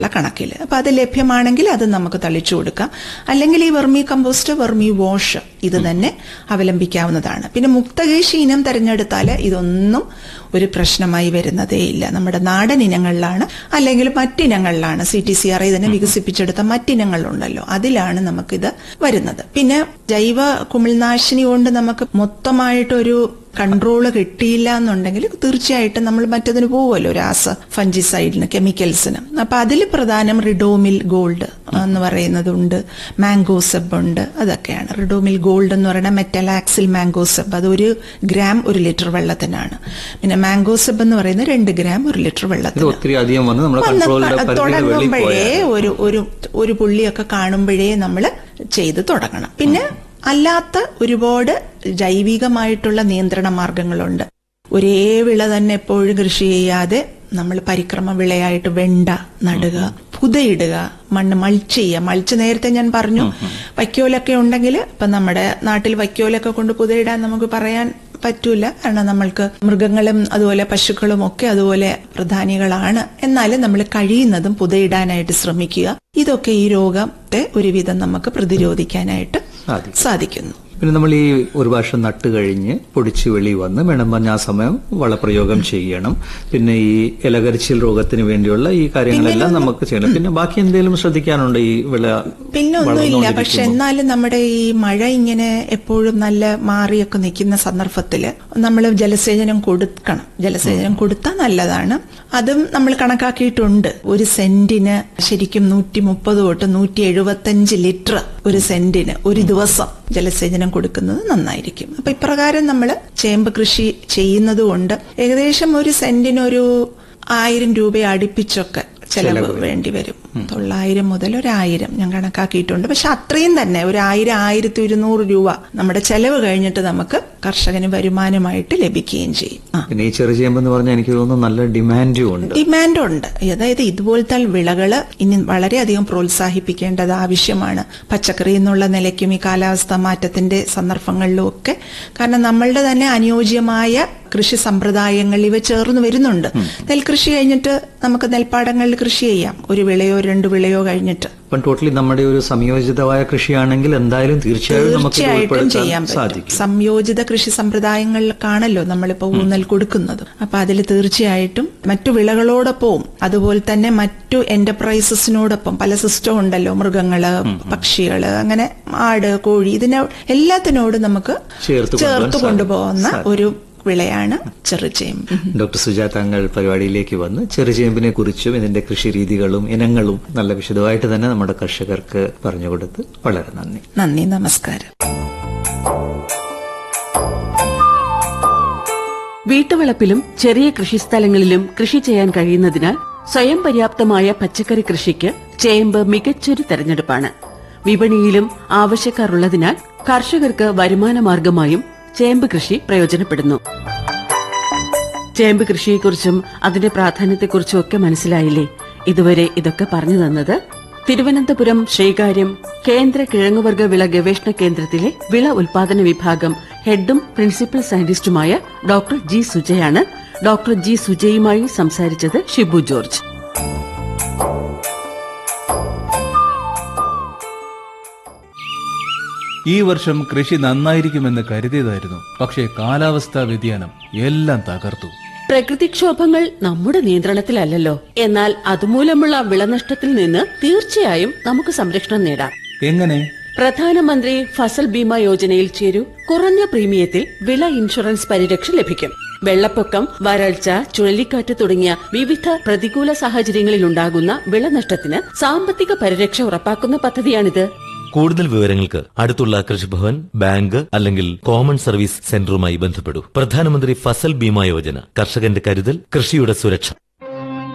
ഉള്ള കണക്കിൽ അപ്പൊ അത് ലഭ്യമാണെങ്കിൽ അത് നമുക്ക് തളിച്ചു കൊടുക്കാം അല്ലെങ്കിൽ ഈ വെർമി കമ്പോസ്റ്റ് വെർമി വാഷ് ഇത് തന്നെ അവലംബിക്കാവുന്നതാണ് പിന്നെ മുക്തകേശി ഇനം തിരഞ്ഞെടുത്താൽ ഇതൊന്നും ഒരു പ്രശ്നമായി വരുന്നതേ ഇല്ല നമ്മുടെ നാടൻ ഇനങ്ങളിലാണ് അല്ലെങ്കിൽ മറ്റിനങ്ങളിലാണ് C T C R I തന്നെ വികസിപ്പിച്ചെടുത്ത മറ്റിനങ്ങളുണ്ടല്ലോ അതിലാണ് നമുക്കിത് വരുന്നത് പിന്നെ ജൈവ കുമിൾനാശിനി കൊണ്ട് നമുക്ക് മൊത്തമായിട്ടൊരു കൺട്രോൾ കിട്ടിയില്ല എന്നുണ്ടെങ്കിൽ തീർച്ചയായിട്ടും നമ്മൾ മറ്റതിന് പോവുമല്ലോ രാസ ഫഞ്ചിസൈഡിന് കെമിക്കൽസിന് അപ്പൊ അതിൽ പ്രധാനം റിഡോമിൽ ഗോൾഡ് എന്ന് പറയുന്നതുണ്ട് മാംഗോസെബ് ഉണ്ട് അതൊക്കെയാണ് റിഡോമിൽ ഗോൾഡ് എന്ന് പറയുന്ന മെറ്റലാക്സിൽ മാംഗോസെബ് അത് ഒരു ഗ്രാം ഒരു ലിറ്റർ വെള്ളത്തിനാണ് പിന്നെ മാംഗോസെബ് എന്ന് പറയുന്നത് രണ്ട് ഗ്രാം ഒരു ലിറ്റർ ഇത് വെള്ളത്തിന് ഒത്തിരി അധികം വന്ന് നമ്മുടെ വന്ന് കൺട്രോളിന്റെ ക- പരിധിയുടെ വെളിയിൽ തുടങ്ങുമ്പോഴേ പോയാൽ ഒരു ഒരു ഒരു പുള്ളിയൊക്കെ കാണുമ്പോഴേ നമ്മൾ ചെയ്ത് തുടങ്ങണം പിന്നെ അല്ലാത്ത ഒരുപാട് ജൈവികമായിട്ടുള്ള നിയന്ത്രണ മാർഗങ്ങളുണ്ട് ഒരേ വിള തന്നെ എപ്പോഴും കൃഷി ചെയ്യാതെ നമ്മൾ പരിക്രമ വിളയായിട്ട് വെണ്ട നടുക പുതയിടുക മണ്ണ് മൾച്ച് ചെയ്യുക മൾച്ച് നേരത്തെ ഞാൻ പറഞ്ഞു വൈക്കോലൊക്കെ ഉണ്ടെങ്കിൽ ഇപ്പൊ നമ്മുടെ നാട്ടിൽ വൈക്കോലൊക്കെ കൊണ്ട് പുതയിടാൻ നമുക്ക് പറയാൻ പറ്റൂല കാരണം നമ്മൾക്ക് മൃഗങ്ങളും അതുപോലെ പശുക്കളും ഒക്കെ അതുപോലെ പ്രധാനികളാണ് എന്നാലും നമ്മൾ കഴിയുന്നതും പുതയിടാനായിട്ട് ശ്രമിക്കുക ഇതൊക്കെ ഈ രോഗത്തെ ഒരുവിധം നമുക്ക് പ്രതിരോധിക്കാനായിട്ട് സാധിക്കും. സാധിക്കുന്നു പിന്നെ നമ്മൾ ഈ ഒരു വർഷം നട്ട് കഴിഞ്ഞ് പൊടിച്ച് വെളി വന്ന് വേണം പറഞ്ഞ ആ സമയം വളപ്രയോഗം ചെയ്യണം പിന്നെ ഈ ഇലകരിച്ചിൽ രോഗത്തിന് വേണ്ടിയുള്ള ഈ കാര്യങ്ങളെല്ലാം നമുക്ക് ചെയ്യണം പിന്നെ ബാക്കി എന്തെങ്കിലും ശ്രദ്ധിക്കാനുണ്ട് ഈ വിള പിന്നെ ഒന്നുമില്ല വളർന്നുകൊണ്ടിരിക്കുമ്പോൾ? പക്ഷെ എന്നാലും നമ്മുടെ ഈ മഴ ഇങ്ങനെ എപ്പോഴും നല്ല മാറിയൊക്കെ നിൽക്കുന്ന സന്ദർഭത്തിൽ നമ്മൾ ജലസേചനം കൊടുക്കണം ജലസേചനം കൊടുത്താൽ നല്ലതാണ് അതും നമ്മൾ കണക്കാക്കിയിട്ടുണ്ട് ഒരു സെന്റിന് ശരിക്കും നൂറ്റി മുപ്പത് തൊട്ട് നൂറ്റി എഴുപത്തഞ്ച് ലിറ്റർ ഒരു സെന്റിന് ഒരു ദിവസം ജലസേചനം കൊടുക്കുന്നത് നന്നായിരിക്കും അപ്പൊ ഇപ്രകാരം നമ്മൾ ചേമ്പ് കൃഷി ചെയ്യുന്നത് കൊണ്ട് ഏകദേശം ഒരു സെന്റിന് ഒരു ആയിരം രൂപ അടുപ്പിച്ചൊക്കെ ചെലവ് വേണ്ടി വരും തൊള്ളായിരം മുതൽ ഒരു ആയിരം ഞാൻ കണക്കാക്കിയിട്ടുണ്ട് പക്ഷെ അത്രയും തന്നെ ഒരു ആയിരം ആയിരത്തി ഒരുന്നൂറ് രൂപ നമ്മുടെ ചെലവ് കഴിഞ്ഞിട്ട് നമുക്ക് കർഷകന് വരുമാനമായിട്ട് ലഭിക്കുകയും ചെയ്യും ആ പിന്നെ ഈ ചെറുചേമ്പ് എന്ന് പറഞ്ഞാൽ എനിക്ക് തോന്നുന്നു നല്ല ഡിമാൻഡും ഉണ്ട് ഡിമാൻഡ് ഉണ്ട് അതായത് ഇതുപോലത്തെ വിളകള് ഇനി വളരെയധികം പ്രോത്സാഹിപ്പിക്കേണ്ടത് ആവശ്യമാണ് പച്ചക്കറി എന്നുള്ള നിലയ്ക്കും ഈ കാലാവസ്ഥാ മാറ്റത്തിന്റെ സന്ദർഭങ്ങളിലും ഒക്കെ കാരണം നമ്മളുടെ തന്നെ അനുയോജ്യമായ കൃഷി സമ്പ്രദായങ്ങൾ ഇവ ചേർന്ന് വരുന്നുണ്ട് നെൽകൃഷി കഴിഞ്ഞിട്ട് നമുക്ക് നെൽപ്പാടങ്ങളിൽ കൃഷി ചെയ്യാം ഒരു വിളയോ രണ്ട് വിളയോ കഴിഞ്ഞിട്ട് അപ്പം ടോട്ടലി നമ്മുടെ ഒരു സംയോജിതമായ കൃഷിയാണെങ്കിൽ എന്തായാലും തീർച്ചയായും നമുക്ക് ഇത് തീർച്ചയായിട്ടും ഉൾപ്പെടുത്താൻ ചെയ്യാൻ പറ്റും സാധിക്കും സംയോജിത കൃഷി സമ്പ്രദായങ്ങളിലാണല്ലോ നമ്മളിപ്പോ ഊന്നൽ കൊടുക്കുന്നത് അപ്പൊ അതിൽ തീർച്ചയായിട്ടും മറ്റു വിളകളോടൊപ്പവും അതുപോലെ തന്നെ മറ്റു എന്റർപ്രൈസസിനോടൊപ്പം പല സിസ്റ്റം ഉണ്ടല്ലോ മൃഗങ്ങള് പക്ഷികള് അങ്ങനെ ആട് കോഴി ഇതിനെ എല്ലാത്തിനോടും നമുക്ക് ചേർത്ത് കൊണ്ടുപോകാൻ ചേർത്ത് കൊണ്ടുപോകുന്ന സാധിക്കും. ഒരു വിളയാണ് ചെറുചേമ്പ് ഡോക്ടർ സുജാ താങ്കൾ പരിപാടിയിലേക്ക് വന്ന് ചെറുചേമ്പിനെ കുറിച്ചും ഇതിന്റെ കൃഷി രീതികളും ഇനങ്ങളും നല്ല വിശദമായിട്ട് തന്നെ നമ്മുടെ കർഷകർക്ക് പറഞ്ഞുകൊടുത്ത് വളരെ നന്ദി നന്ദി നമസ്കാരം വീട്ടുവളപ്പിലും ചെറിയ കൃഷിസ്ഥലങ്ങളിലും കൃഷി ചെയ്യാൻ കഴിയുന്നതിനാൽ സ്വയം പര്യാപ്തമായ പച്ചക്കറി കൃഷിക്ക് ചേമ്പ് മികച്ചൊരു തെരഞ്ഞെടുപ്പാണ് വിപണിയിലും ആവശ്യക്കാർ ഉള്ളതിനാൽ കർഷകർക്ക് വരുമാന മാർഗമായും ചേമ്പ് കൃഷി പ്രയോജനപ്പെടുന്നു ചേമ്പ് കൃഷിയെക്കുറിച്ചും അതിന്റെ പ്രാധാന്യത്തെക്കുറിച്ചും ഒക്കെ മനസ്സിലായില്ലേ ഇതുവരെ ഇതൊക്കെ പറഞ്ഞു തന്നത് തിരുവനന്തപുരം ശ്രീകാര്യം കേന്ദ്ര കിഴങ്ങുവർഗ വിള ഗവേഷണ കേന്ദ്രത്തിലെ വിള ഉൽപാദന വിഭാഗം ഹെഡും പ്രിൻസിപ്പൽ സയന്റിസ്റ്റുമായ ഡോക്ടർ ജി സുജയാണ് ഡോക്ടർ ജി സുജയുമായി സംസാരിച്ചത് ഷിബു ജോർജ് ഈ വർഷം കൃഷി നന്നായിരിക്കുമെന്ന് കരുതിയതായിരുന്നു പക്ഷേ കാലാവസ്ഥാ വ്യതിയാനം എല്ലാം തകർത്തു പ്രകൃതിക്ഷോഭങ്ങൾ നമ്മുടെ നിയന്ത്രണത്തിലല്ലല്ലോ എന്നാൽ അതുമൂലമുള്ള വിളനഷ്ടത്തിൽ നിന്ന് തീർച്ചയായും നമുക്ക് സംരക്ഷണം നേടാം എങ്ങനെ പ്രധാനമന്ത്രി ഫസൽ ബീമ യോജനയിൽ ചേരൂ കുറഞ്ഞ പ്രീമിയത്തിൽ വിള ഇൻഷുറൻസ് പരിരക്ഷ ലഭിക്കും വെള്ളപ്പൊക്കം വരൾച്ച ചുഴലിക്കാറ്റ് തുടങ്ങിയ വിവിധ പ്രതികൂല സാഹചര്യങ്ങളിലുണ്ടാകുന്ന വിളനഷ്ടത്തിന് സാമ്പത്തിക പരിരക്ഷ ഉറപ്പാക്കുന്ന പദ്ധതിയാണിത് കൂടുതൽ വിവരങ്ങൾക്ക് അടുത്തുള്ള കൃഷിഭവൻ ബാങ്ക് അല്ലെങ്കിൽ കോമൺ സർവീസ് സെന്ററുമായി ബന്ധപ്പെടൂ പ്രധാനമന്ത്രി ഫസൽ ബീമ യോജന കർഷകന്റെ കരുതൽ കൃഷിയുടെ സുരക്ഷ